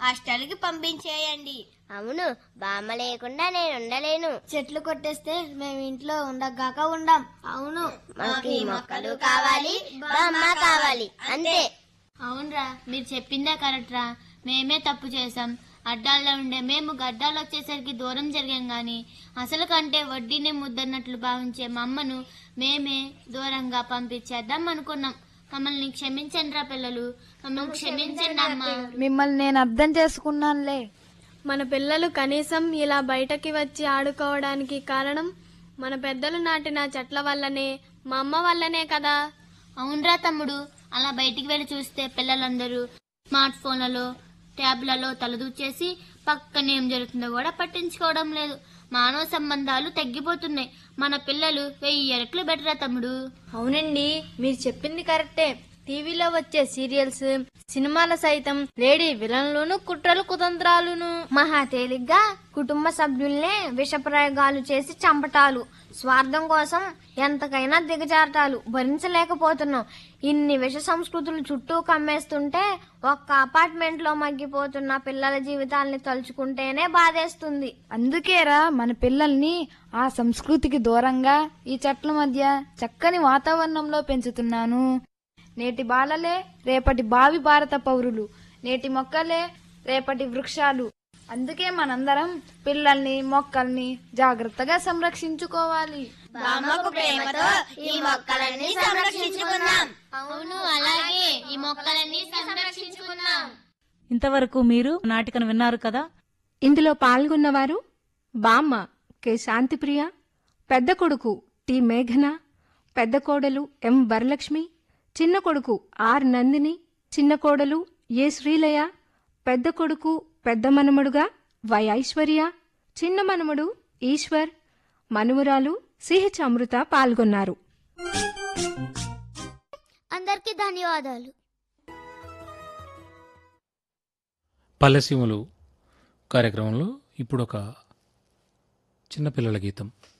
హాస్టల్కి పంపించేయండి అవును బామ్మ లేకుండా నేను ఉండలేను చెట్లు కొట్టేస్తే మేము ఇంట్లో ఉండగాక ఉండం అవును మాకు ఈ మొక్కలు కావాలి బామ్మ కావాలి అంతే అవునరా మీరు చెప్పిందే కరెక్ట్ రా మేమే తప్పు చేసాం అడ్డాల్లో ఉండే మేము గడ్డాలు వచ్చేసరికి దూరం జరిగాం గాని అసలు కంటే వడ్డీనే ముద్దన్నట్లు భావించే మా అమ్మను మేమే దూరంగా పంపించేద్దాం అనుకున్నాం మమ్మల్ని క్షమించండి రా పిల్లలు మమ్మల్ని క్షమించండి అమ్మా మిమ్మల్ని నేను అర్థం చేసుకున్నానులే మన పిల్లలు కనీసం ఇలా బయటకి వచ్చి ఆడుకోవడానికి కారణం మన పెద్దలు నాటిన చెట్ల వల్లనే మా అమ్మ వల్లనే కదా అవునరా తమ్ముడు అలా బయటికి వెళ్ళి చూస్తే పిల్లలందరూ స్మార్ట్ ఫోన్లలో ట్యాబ్లలో తలదూచేసి పక్కన ఏం జరుగుతుందో కూడా పట్టించుకోవడం లేదు మానవ సంబంధాలు తగ్గిపోతున్నాయి మన పిల్లలు వెయ్యి ఎరట్లు బెటరా తమ్ముడు అవునండి మీరు చెప్పింది కరెక్టే టీవీలో వచ్చే సీరియల్స్ సినిమాల సైతం లేడీ విలన్లోను కుట్రలు కుతంత్రాలును మహా తేలిగ్గా కుటుంబ సభ్యుల్నే విషప్రయోగాలు చేసి చంపటాలు స్వార్థం కోసం ఎంతకైనా దిగజారటాలు భరించలేకపోతున్నాం ఇన్ని విష సంస్కృతులు చుట్టూ కమ్మేస్తుంటే ఒక్క అపార్ట్మెంట్ లో మగ్గిపోతున్న పిల్లల జీవితాల్ని తలుచుకుంటేనే బాధేస్తుంది అందుకేరా మన పిల్లల్ని ఆ సంస్కృతికి దూరంగా ఈ చెట్ల మధ్య చక్కని వాతావరణంలో పెంచుతున్నాను నేటి బాలలే రేపటి భావి భారత పౌరులు నేటి మొక్కలే రేపటి వృక్షాలు అందుకే మనందరం పిల్లల్ని మొక్కల్ని జాగ్రత్తగా సంరక్షించుకోవాలి బామ్మకు ప్రేమతో ఈ మొక్కలన్నీ సంరక్షించుకుందాం అవును అలాగే ఈ మొక్కలన్నీ సంరక్షించుకుందాం ఇంతవరకు మీరు నాటికను విన్నారు కదా ఇందులో పాల్గొన్నవారు బామ్మ కె శాంతిప్రియ పెద్ద కొడుకు టి మేఘన పెద్ద కోడలు ఎం వరలక్ష్మి చిన్న కొడుకు ఆర్ నందిని చిన్న కోడలు ఏ శ్రీలయ పెద్ద కొడుకు పెద్ద మనమడుగా వై ఐశ్వర్య చిన్న మనమడు ఈశ్వర్ మనుమరాలు సిహెచ్ అమృత పాల్గొన్నారు అందరికీ ధన్యవాదాలు పల్లెసీములు కార్యక్రమంలో ఇప్పుడు ఒక చిన్నపిల్లల గీతం